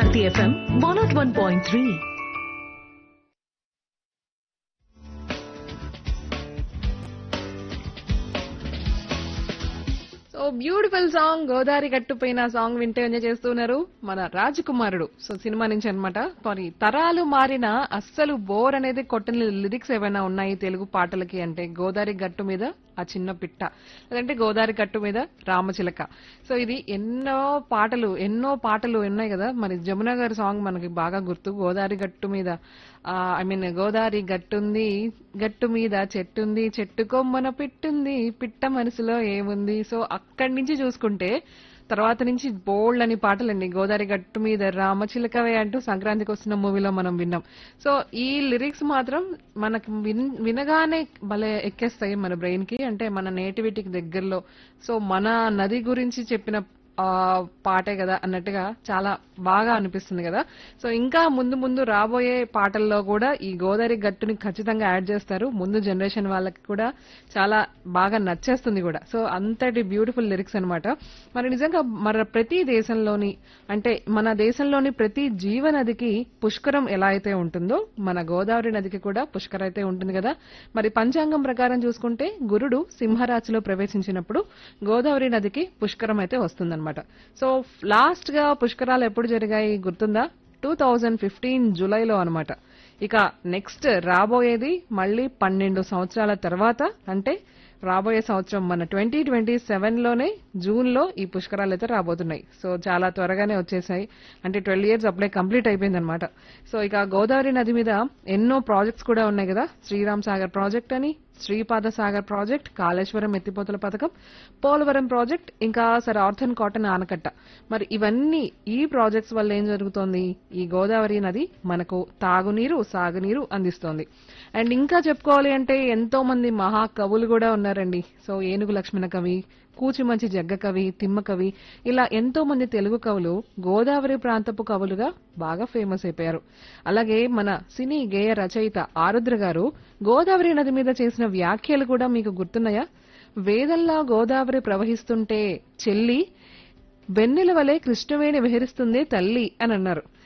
Hiti FM 101.3. So beautiful song Godavari గట్టుపైన song వింటే enjoy చేస్తున్నారు మన రాజకుమారుడు సో సినిమా నుంచి అన్నమాట మరి తరాలు మారిన అస్సలు బోర్ అనేది కొట్టని లిరిక్స్ ఏమైనా ఉన్నాయి తెలుగు పాటలకి అంటే గోదావరి గట్టు మీద ఆ చిన్న పిట్ట లేదంటే గోదావరి గట్టు మీద రామచిలక సో ఇది ఎన్నో పాటలు ఎన్నో పాటలు ఉన్నాయి కదా మరి జమున గారి సాంగ్ మనకి బాగా గుర్తు గోదావరి గట్టు మీద ఐ మీన్ గోదావరి గట్టుంది గట్టు మీద చెట్టుంది చెట్టు కొమ్మన పిట్టుంది పిట్ట మనసులో ఏముంది సో అక్కడి నుంచి చూసుకుంటే తర్వాత నుంచి బోల్డ్ అని పాటలండి గోదావరి గట్టు మీద రామచిలకవే అంటూ సంక్రాంతికి వస్తున్న మూవీలో మనం విన్నాం సో ఈ లిరిక్స్ మాత్రం మనకు విన్- వినగానే భలే ఎక్కేస్తాయి మన బ్రెయిన్ కి అంటే మన నేటివిటీకి దగ్గరలో సో మన నది గురించి చెప్పిన ఆ, పాటే కదా అన్నట్టుగా చాలా బాగా అనిపిస్తుంది కదా సో ఇంకా ముందు ముందు రాబోయే పాటల్లో కూడా ఈ గోదావరి గట్టుని ఖచ్చితంగా యాడ్ చేస్తారు ముందు జనరేషన్ వాళ్ళకి కూడా చాలా బాగా నచ్చేస్తుంది కూడా సో అంతటి బ్యూటిఫుల్ లిరిక్స్ అన్నమాట మరి నిజంగా మన ప్రతి దేశంలోని అంటే మన దేశంలోని ప్రతి జీవనదికి పుష్కరం ఎలా అయితే ఉంటుందో మన గోదావరి నదికి కూడా పుష్కర అయితే ఉంటుంది కదా మరి పంచాంగం ప్రకారం చూసుకుంటే గురుడు సింహరాశిలో ప్రవేశించినప్పుడు గోదావరి నదికి పుష్కరం అయితే వస్తుందన్నమాట సో లాస్ట్ గా పుష్కరాలు ఎప్పుడు జరిగాయి గుర్తుందా టూ థౌజండ్ ఫిఫ్టీన్ జూలైలో అనమాట ఇక నెక్స్ట్ రాబోయేది మళ్ళీ పన్నెండు సంవత్సరాల తర్వాత అంటే రాబోయే సంవత్సరం మన ట్వంటీ ట్వంటీ సెవెన్ లోనే జూన్ లో ఈ పుష్కరాలు అయితే రాబోతున్నాయి సో చాలా త్వరగానే వచ్చేసాయి అంటే ట్వెల్వ్ ఇయర్స్ అప్పుడే కంప్లీట్ అయిపోయింది అనమాట సో ఇక గోదావరి నది మీద ఎన్నో ప్రాజెక్ట్స్ కూడా ఉన్నాయి కదా శ్రీరామ్ సాగర్ ప్రాజెక్ట్ అని శ్రీపాద సాగర్ ప్రాజెక్ట్ కాళేశ్వరం ఎత్తిపోతల పథకం పోలవరం ప్రాజెక్ట్ ఇంకా సర్ ఆర్థన్ కాటన్ ఆనకట్ట మరి ఇవన్నీ ఈ ప్రాజెక్ట్స్ వల్ల ఏం జరుగుతోంది ఈ గోదావరి నది మనకు తాగునీరు సాగునీరు అందిస్తోంది అండ్ ఇంకా చెప్పుకోవాలి అంటే ఎంతో మంది మహా కవులు కూడా ఉన్నారండి సో ఏనుగు లక్ష్మణ కవి కూచిమంచి జగ్గ కవి తిమ్మ కవి ఇలా ఎంతో మంది తెలుగు కవులు గోదావరి ప్రాంతపు కవులుగా బాగా ఫేమస్ అయిపోయారు అలాగే మన సినీ గేయ రచయిత ఆరుద్ర గారు గోదావరి నది మీద చేసిన వ్యాఖ్యలు కూడా మీకు గుర్తున్నాయా వేదంలా గోదావరి ప్రవహిస్తుంటే చెల్లి వెన్నెల వలె కృష్ణవేణి విహరిస్తుంది తల్లి అని అన్నారు